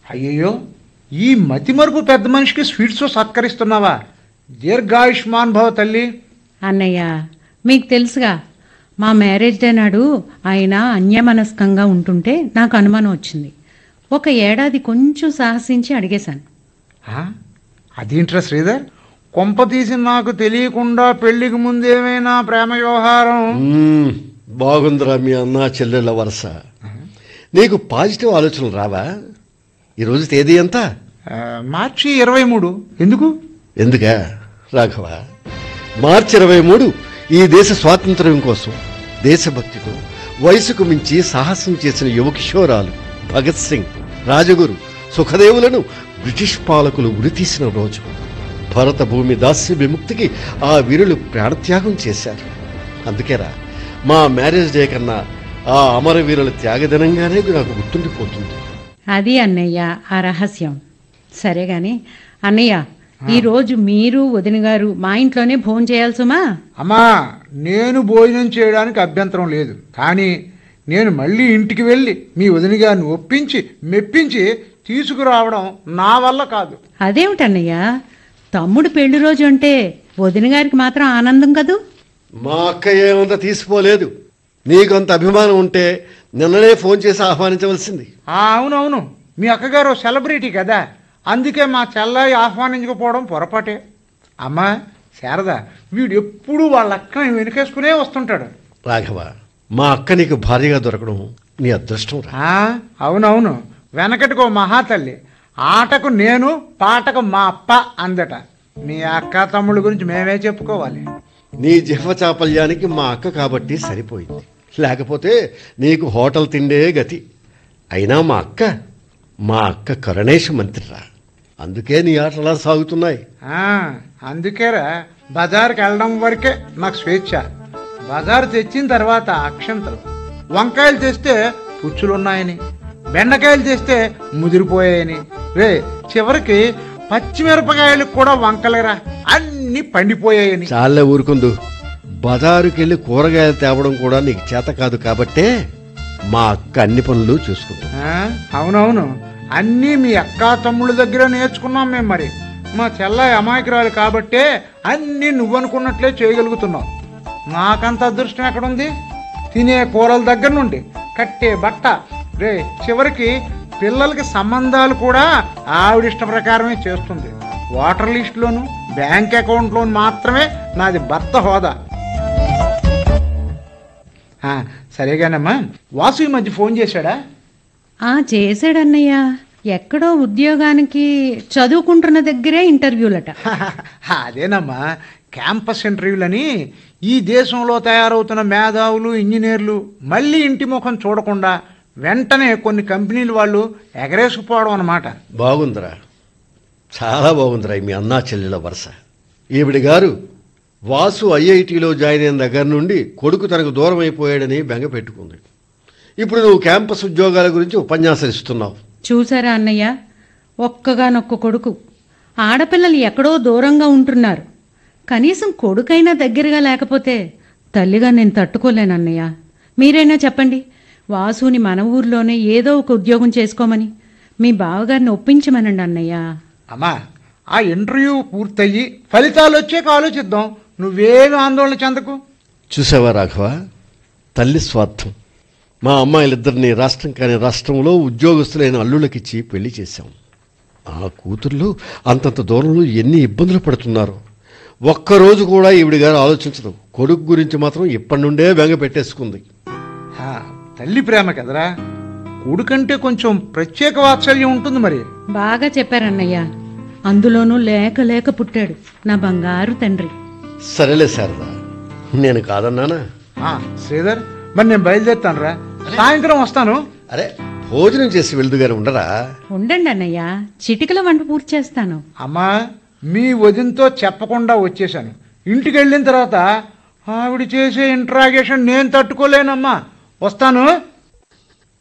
అయ్యయ్యో ఈ మతిమరుపు పెద్ద మనిషికి స్వీట్స్ సత్కరిస్తున్నావా దీర్ఘాయుష్మాన్ భవ తల్లి అన్నయ్య మీకు తెలుసుగా మా మ్యారేజ్ డే నాడు ఆయన అన్యమనస్కంగా ఉంటుంటే నాకు అనుమానం వచ్చింది ఒక ఏడాది కొంచెం సాహసించి అడిగేశాను ఆ? అదేంట్రా శ్రీధర్ కొంప తీసి నాకు తెలియకుండా పెళ్లికి ముందేమైనా ప్రేమ వ్యవహారం మ్మ్, బాగుందిరా మీ అన్న చెల్లెళ్ళ వరుస నీకు పాజిటివ్ ఆలోచనలు రావా ఈరోజు తేదీ ఎంత ఆ, మార్చి ఇరవై మూడు ఎందుకు ఎందుకా రాఘవ మార్చి ఇరవై మూడు ఈ దేశ స్వాతంత్ర్యం కోసం దేశభక్తితో వయసుకు మించి సాహసం చేసిన యువ కిషోరాలు భగత్ సింగ్ రాజగురు సుఖదేవులను బ్రిటిష్ పాలకులు ఉరితీసిన రోజు భరత భూమి దాస్య విముక్తికి ఆ వీరులు ప్రాణత్యాగం చేశారు అందుకేరా మా మ్యారేజ్ డే కన్నా ఆ అమరవీరుల త్యాగదినంగానే నాకు గుర్తుండిపోతుంది అది అన్నయ్య ఆ రహస్యం సరే గాని అన్నయ్య ఈరోజు మీరు వదిన గారు మా ఇంట్లోనే భోజనం చేయాల్సుమా అమ్మా నేను భోజనం చేయడానికి అభ్యంతరం లేదు కానీ నేను మళ్ళీ ఇంటికి వెళ్ళి మీ వదిన గారిని ఒప్పించి మెప్పించి తీసుకురావడం నా వల్ల కాదు అదేమిటన్నయ్య తమ్ముడు పెళ్లి రోజు అంటే వదిన గారికి మాత్రం ఆనందం కదూ మా అక్క ఏమంత తీసిపోలేదు నీకంత అభిమానం ఉంటే నిన్ననే ఫోన్ చేసి ఆహ్వానించవలసింది ఆ, అవునవును మీ అక్కగారు సెలబ్రిటీ కదా అందుకే మా చెల్లాయి ఆహ్వానించకపోవడం పొరపాటే అమ్మా శారద వీడు ఎప్పుడూ వాళ్ళ అక్కని వెనుకేసుకునే వస్తుంటాడు రాఘవ మా అక్క నీకు భార్యగా దొరకడం నీ అదృష్టం రా ఆ, అవునవును వెనకటికో మహాతల్లి ఆటకు నేను పాటకు మా అప్ప అందట మీ అక్క తమ్ముళ్ళ గురించి మేమే చెప్పుకోవాలి నీ జిహ్వ చాపల్యానికి మా అక్క కాబట్టి సరిపోయింది లేకపోతే నీకు హోటల్ తిండే గతి అయినా మా అక్క మా అక్క కరుణేశ మంత్రిరా అందుకే నీ ఆటలా సాగుతున్నాయి ఆ, అందుకేరా బజార్కి వెళ్ళడం వరకే నాకు స్వేచ్ఛ బజారు తెచ్చిన తర్వాత అక్షంతలు వంకాయలు తెస్తే పుచ్చులున్నాయని బెండకాయలు తెస్తే ముదిరిపోయాయని రే చివరికి పచ్చిమిరపకాయలకు కూడా వంకలేరా అన్ని పండిపోయాయని చాలే ఊరుకుందు బజారుకెళ్ళి కూరగాయలు తేవడం కూడా నీకు చేత కాదు కాబట్టే మా అక్క అన్ని పనులు చూసుకుంటుంది ఆ, అవునవును అన్నీ మీ అక్క తమ్ముళ్ళ దగ్గర నేర్చుకున్నాం మేము మరి మా చెల్లాయి అమాయకురాలు కాబట్టే అన్నీ నువ్వనుకున్నట్లే చేయగలుగుతున్నావు నాకంత అదృష్టం ఎక్కడుంది తినే కూరల దగ్గర నుండి కట్టే బట్ట రే చివరికి పిల్లలకి సంబంధాలు కూడా ఆవిడ ఇష్ట ప్రకారమే చేస్తుంది వాటర్ లిస్టులోను బ్యాంక్ అకౌంట్లోను మాత్రమే నాది భర్త హోదా ఆ, సరేగానమ్మా వాసు ఈ మధ్య ఫోన్ చేశాడా ఆ చేశాడన్నయ్య ఎక్కడో ఉద్యోగానికి చదువుకుంటున్న దగ్గరే ఇంటర్వ్యూలట అదేనమ్మా క్యాంపస్ ఇంటర్వ్యూలని ఈ దేశంలో తయారవుతున్న మేధావులు ఇంజనీర్లు మళ్ళీ ఇంటి ముఖం చూడకుండా వెంటనే కొన్ని కంపెనీలు వాళ్ళు ఎగరేసుకుపోవడం అన్నమాట బాగుందిరా చాలా బాగుందిరా మీ అన్నా చెల్లెల వరుస ఈవిడి గారు వాసు ఐఐటిలో జాయిన్ అయిన దగ్గర నుండి కొడుకు తనకు దూరం అయిపోయాడని బెంగ పెట్టుకుంది ఇప్పుడు నువ్వు క్యాంపస్ ఉద్యోగాల గురించి ఉపన్యాసాలు ఇస్తున్నావు చూసారా అన్నయ్య ఒక్కగానొక్క కొడుకు ఆడపిల్లలు ఎక్కడో దూరంగా ఉంటున్నారు కనీసం కొడుకైనా దగ్గరగా లేకపోతే తల్లిగా నేను తట్టుకోలేను అన్నయ్య మీరైనా చెప్పండి వాసుని మన ఊర్లోనే ఏదో ఒక ఉద్యోగం చేసుకోమని మీ బావగారిని ఒప్పించమనండి అన్నయ్య అమ్మా ఆ ఇంటర్వ్యూ పూర్తయ్యి ఫలితాలు వచ్చాక ఆలోచిద్దాం నువ్వేమి ఆందోళన చెందకు చూసావా రాఘవ తల్లి స్వార్థం మా అమ్మాయిలిద్దరిని రాష్ట్రం కాని రాష్ట్రంలో ఉద్యోగస్తులైన అల్లుళ్ళకిచ్చి పెళ్లి చేశాం ఆ కూతుర్లు అంతంత దూరంలో ఎన్ని ఇబ్బందులు పడుతున్నారు ఒక్కరోజు కూడా ఈవిడి గారు ఆలోచించదు కొడుకు గురించి మాత్రం ఇప్పటి నుండే బెంగ పెట్టేసుకుంది ఆ, తల్లి ప్రేమ కదరా కొడుకంటే కొంచెం ప్రత్యేక వాత్సల్యం ఉంటుంది మరి బాగా చెప్పారన్నయ్య అందులోనూ లేక లేక పుట్టాడు నా బంగారు తండ్రి సరేలే శారదా నేను కాదన్నానా ఆ, శ్రీధర్ మరి నేను బయలుదేరుతాను రా సాయంత్రం వస్తాను అరే భోజనం చేసి వెళ్దు గారు ఉండరా ఉండండి అన్నయ్య చిటికల వంట పూర్తి చేస్తాను అమ్మా మీ వదినతో చెప్పకుండా వచ్చేసాను ఇంటికి వెళ్ళిన తర్వాత ఆవిడ చేసే ఇంట్రాగేషన్ నేను తట్టుకోలేనమ్మా వస్తాను